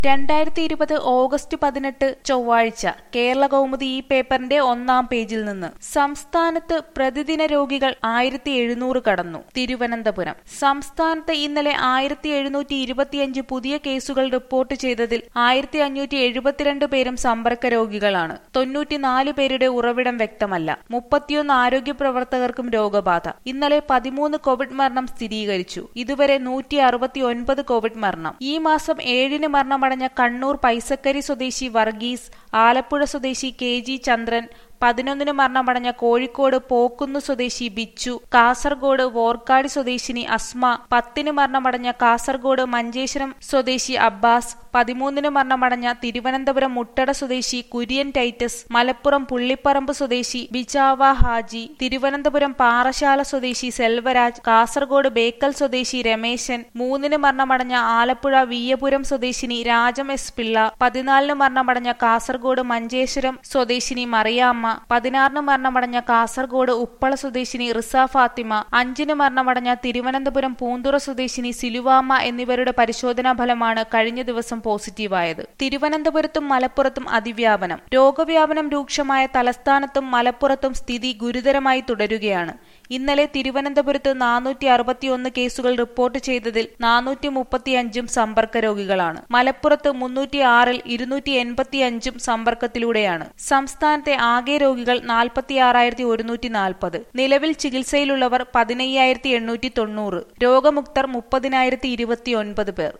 രണ്ടായിരത്തി ഇരുപത് ഓഗസ്റ്റ് പതിനെട്ട് ചൊവ്വാഴ്ച കേരള കൗമുദി ഈ പേപ്പറിന്റെ ഒന്നാം പേജിൽ നിന്ന് സംസ്ഥാനത്ത് പ്രതിദിന രോഗികൾ ആയിരത്തി എഴുന്നൂറ് കടന്നു തിരുവനന്തപുരം സംസ്ഥാനത്ത് ഇന്നലെ ആയിരത്തി എഴുന്നൂറ്റി ഇരുപത്തിയഞ്ച് പുതിയ കേസുകൾ റിപ്പോർട്ട് ചെയ്തതിൽ ആയിരത്തി അഞ്ഞൂറ്റി എഴുപത്തിരണ്ട് പേരും സമ്പർക്ക രോഗികളാണ് തൊണ്ണൂറ്റിനാല് പേരുടെ ഉറവിടം വ്യക്തമല്ല മുപ്പത്തിയൊന്ന് ആരോഗ്യ പ്രവർത്തകർക്കും രോഗബാധ ഇന്നലെ പതിമൂന്ന് കോവിഡ് മരണം സ്ഥിരീകരിച്ചു ഇതുവരെ നൂറ്റി അറുപത്തി ഒൻപത് കോവിഡ് മരണം ഈ മാസം ഏഴിന് മരണമടഞ്ഞ കണ്ണൂർ പൈസക്കരി സ്വദേശി വർഗീസ് ആലപ്പുഴ സ്വദേശി കെ ജി ചന്ദ്രൻ പതിനൊന്നിന് മരണമടഞ്ഞ കോഴിക്കോട് പോക്കുന്ന് സ്വദേശി ബിച്ചു കാസർഗോഡ് വോർക്കാടി സ്വദേശിനി അസ്മ പത്തിന് മരണമടഞ്ഞ കാസർഗോഡ് മഞ്ചേശ്വരം സ്വദേശി അബ്ബാസ് പതിമൂന്നിന് മരണമടഞ്ഞ തിരുവനന്തപുരം മുട്ടട സ്വദേശി കുര്യൻ ടൈറ്റസ് മലപ്പുറം പുള്ളിപ്പറമ്പ് സ്വദേശി ബിജാവ ഹാജി തിരുവനന്തപുരം പാറശാല സ്വദേശി സെൽവരാജ് കാസർഗോഡ് ബേക്കൽ സ്വദേശി രമേശൻ മൂന്നിന് മരണമടഞ്ഞ ആലപ്പുഴ വീയപുരം സ്വദേശിനി രാജം എസ് പിള്ള പതിനാലിന് മരണമടഞ്ഞ കാസർഗോഡ് മഞ്ചേശ്വരം സ്വദേശിനി മറിയാമ്മ പതിനാറിന് മരണമടഞ്ഞ കാസർഗോഡ് ഉപ്പള സ്വദേശിനി റിസ ഫാത്തിമ അഞ്ചിന് മരണമടഞ്ഞ തിരുവനന്തപുരം പൂന്തുറ സ്വദേശിനി സിലുവാമ്മ എന്നിവരുടെ പരിശോധനാ ഫലമാണ് കഴിഞ്ഞ ദിവസം പോസിറ്റീവായത് തിരുവനന്തപുരത്തും മലപ്പുറത്തും അതിവ്യാപനം രോഗവ്യാപനം രൂക്ഷമായ തലസ്ഥാനത്തും മലപ്പുറത്തും സ്ഥിതി ഗുരുതരമായി തുടരുകയാണ് ഇന്നലെ തിരുവനന്തപുരത്ത് നാനൂറ്റി അറുപത്തിയൊന്ന് കേസുകൾ റിപ്പോർട്ട് ചെയ്തതിൽ നാനൂറ്റി മുപ്പത്തിയഞ്ചും സമ്പർക്ക രോഗികളാണ് മലപ്പുറത്ത് മുന്നൂറ്റി ആറിൽ ഇരുന്നൂറ്റി എൺപത്തിയഞ്ചും സമ്പർക്കത്തിലൂടെയാണ് സംസ്ഥാനത്തെ ആകെ രോഗികൾ നാൽപ്പത്തിയാറായിരത്തി ഒരുന്നൂറ്റി നാൽപ്പത് നിലവിൽ ചികിത്സയിലുള്ളവർ പതിനയ്യായിരത്തി എണ്ണൂറ്റി തൊണ്ണൂറ് രോഗമുക്തർ മുപ്പതിനായിരത്തി ഇരുപത്തിയൊൻപത് പേർ